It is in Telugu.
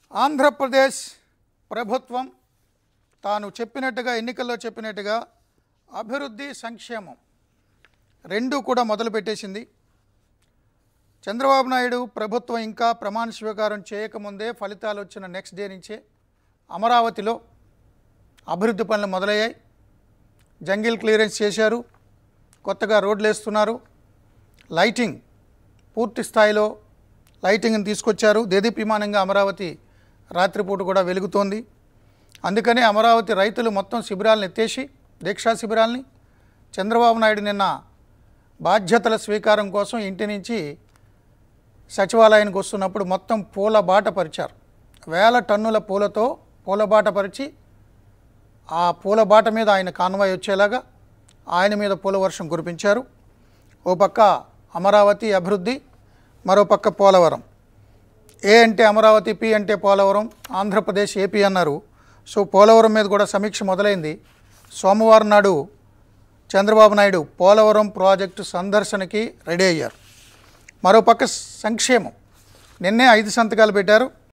ఆంధ్రప్రదేశ్ ప్రభుత్వం తాను చెప్పినట్టుగా ఎన్నికల్లో చెప్పినట్టుగా అభివృద్ధి సంక్షేమం రెండూ కూడా మొదలుపెట్టేసింది చంద్రబాబు నాయుడు ప్రభుత్వం ఇంకా ప్రమాణ స్వీకారం చేయకముందే ఫలితాలు వచ్చిన నెక్స్ట్ డే నుంచే అమరావతిలో అభివృద్ధి పనులు మొదలయ్యాయి జంగిల్ క్లియరెన్స్ చేశారు కొత్తగా రోడ్లు వేస్తున్నారు లైటింగ్ పూర్తి స్థాయిలో లైటింగ్ని తీసుకొచ్చారు దేదీప్యమానంగా అమరావతి రాత్రిపూట కూడా వెలుగుతోంది అందుకనే అమరావతి రైతులు మొత్తం శిబిరాలను ఎత్తేసి దీక్షా శిబిరాల్ని చంద్రబాబు నాయుడు నిన్న బాధ్యతల స్వీకారం కోసం ఇంటి నుంచి సచివాలయానికి వస్తున్నప్పుడు మొత్తం పూల బాట పరిచారు వేల టన్నుల పూలతో పూల బాట పరిచి ఆ పూల బాట మీద ఆయన కాన్వాయ్ వచ్చేలాగా ఆయన మీద పూల వర్షం కురిపించారు ఓ పక్క అమరావతి అభివృద్ధి మరో పక్క పోలవరం ఏ అంటే అమరావతి పి అంటే పోలవరం ఆంధ్రప్రదేశ్ ఏపీ అన్నారు సో పోలవరం మీద కూడా సమీక్ష మొదలైంది సోమవారం నాడు చంద్రబాబు నాయుడు పోలవరం ప్రాజెక్టు సందర్శనకి రెడీ అయ్యారు మరోపక్క సంక్షేమం నిన్నే ఐదు సంతకాలు పెట్టారు